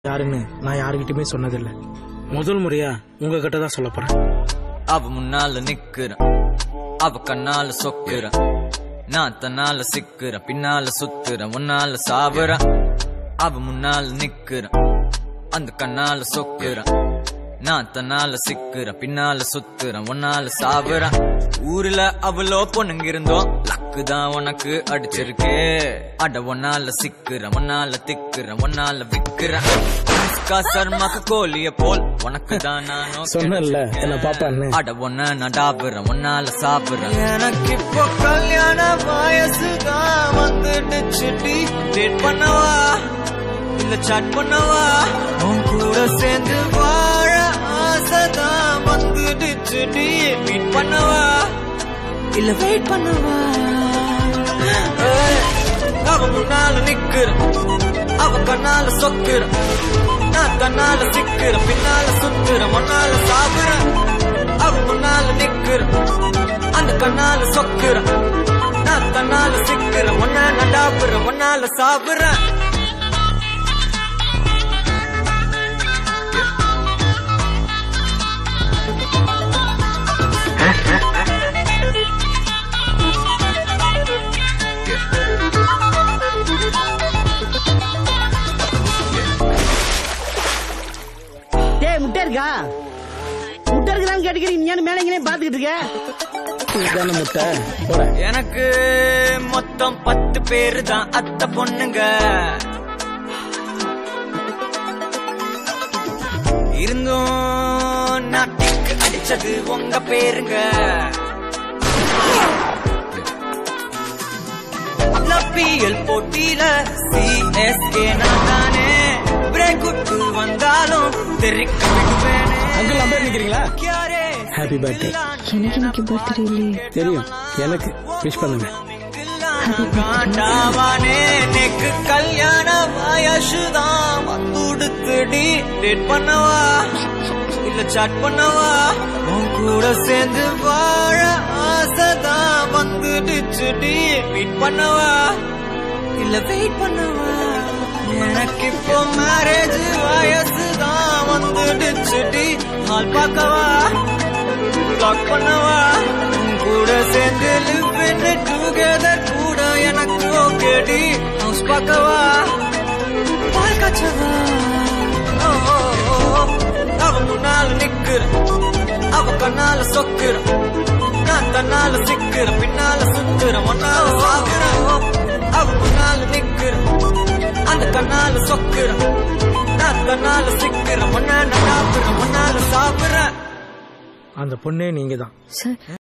யாருன்னு நான் யாருக்கிட்டயுமே சொன்னதில்லை முதல் முறையா உங்ககிட்ட தான் சொல்ல போறேன் அவ முன்னால நிக்கிறேன் அவ கண்ணால சொக்குறேன் நான் தன்னால சிக்கிறேன் பின்னால சுத்துறேன் உன்னால சாவுறேன் அவ முன்னால நிக்கிறேன் அந்த கண்ணால சொக்குறேன் நான் தன்னால சிக்கிறேன் பின்னால சுத்துறேன் உன்னால சாவுறேன் ஊர்ல அவ்வளோ பொண்ணுங்க இருந்தோம் லக்கு தான் உனக்கு அடிச்சிருக்கு அட ஒன்னால சிக்கிறேன் ஒன்னால திக்கிறேன் ஒன்னால விக்கிறேன் அனுஷ்கா சர்மாக்கு கோழிய போல் உனக்கு தான் நான் சொன்னேன்ல என்ன பாப்பான்னு அட ஒன்ன நான் டாபுறேன் ஒன்னால சாப்பிடுறேன் எனக்கு இப்போ கல்யாண வயசுதான் வந்துடுச்சு டேட் பண்ணவா இல்ல சாட் பண்ணவா உன் கூட சேர்ந்து வாழ ஆசைதான் வந்துடுச்சு மீட் பண்ணவா இல்ல வெயிட் பண்ணவா ஏய், அவ முன்னால நிக்கிறேன் அவ கண்ணால சொக்குறேன் நான் தன்னால சிக்கிறேன் பின்னால சுத்துறேன் முன்னால சாப்பிடுறேன் அவ முன்னால நிக்கிறேன் அந்த கண்ணால சொக்குறேன் நான் தன்னால சிக்கிறேன் ஒன்ன நடாப்புறேன் ஒன்னால சாப்பிடுறேன் டேய் முட்டை இருக்கா முட்டை இருக்குதான்னு கேட்டுக்கிறீங்க நீ ஏன் மேலே இங்கே பாத்துக்கிட்டு இருக்க இதுதானே முட்டை போட எனக்கு மொத்தம் பத்து பேரு தான் அத்தை பொண்ணுங்க இருந்தும் நாட்டுக்கு அடிச்சது உங்க பேருங்க பிஎல் போட்டியில சிஎஸ்கே நான் தானே பிரேக் விட்டு வந்தாலும் தெரிக்க விடுவேனே அங்கிள் அம்பேர் நிக்கிறீங்களா யாரே ஹாப்பி பர்த்டே எனக்கு இன்னைக்கு பர்த்டே இல்லையே தெரியும் எனக்கு விஷ் பண்ணுங்க காண்டாவானே நெக்கு கல்யாண வயசுதான் வந்துடுத்துடி டேட் பண்ணவா இல்ல சாட் பண்ணவா உன் கூட சேர்ந்து வாழ ஆசைதான் வந்துடுச்சுடி மீட் பண்ணவா இல்ல வெயிட் பண்ணவா எனக்கு இப்போ மேரேஜ் வயசுதான் வந்துடுச்சுடி ஆள் பார்க்கவா பிளாக் பண்ணவா உன் கூட சேர்ந்து லிவ் பண்ணி டுகெதர் கூட எனக்கு ஓகேடி ஹவுஸ் பார்க்கவா பால் காய்ச்சவா ஓ, ஓ, ஓ, ஓ. அவ முன்னால நிக்கிற அவ கண்ணால சொக்குற நான் தன்னால சிக்கிற பின்னால சுத்துற ஒன்னால சாகுற அவ முன்னால நிக்கிற அந்த கண்ணால சொக்குற நான் தன்னால சிக்கிற ஒன்ன நடாப்புற ஒன்னால சாப்பிடுற அந்த பொண்ணே நீங்க தான் சார்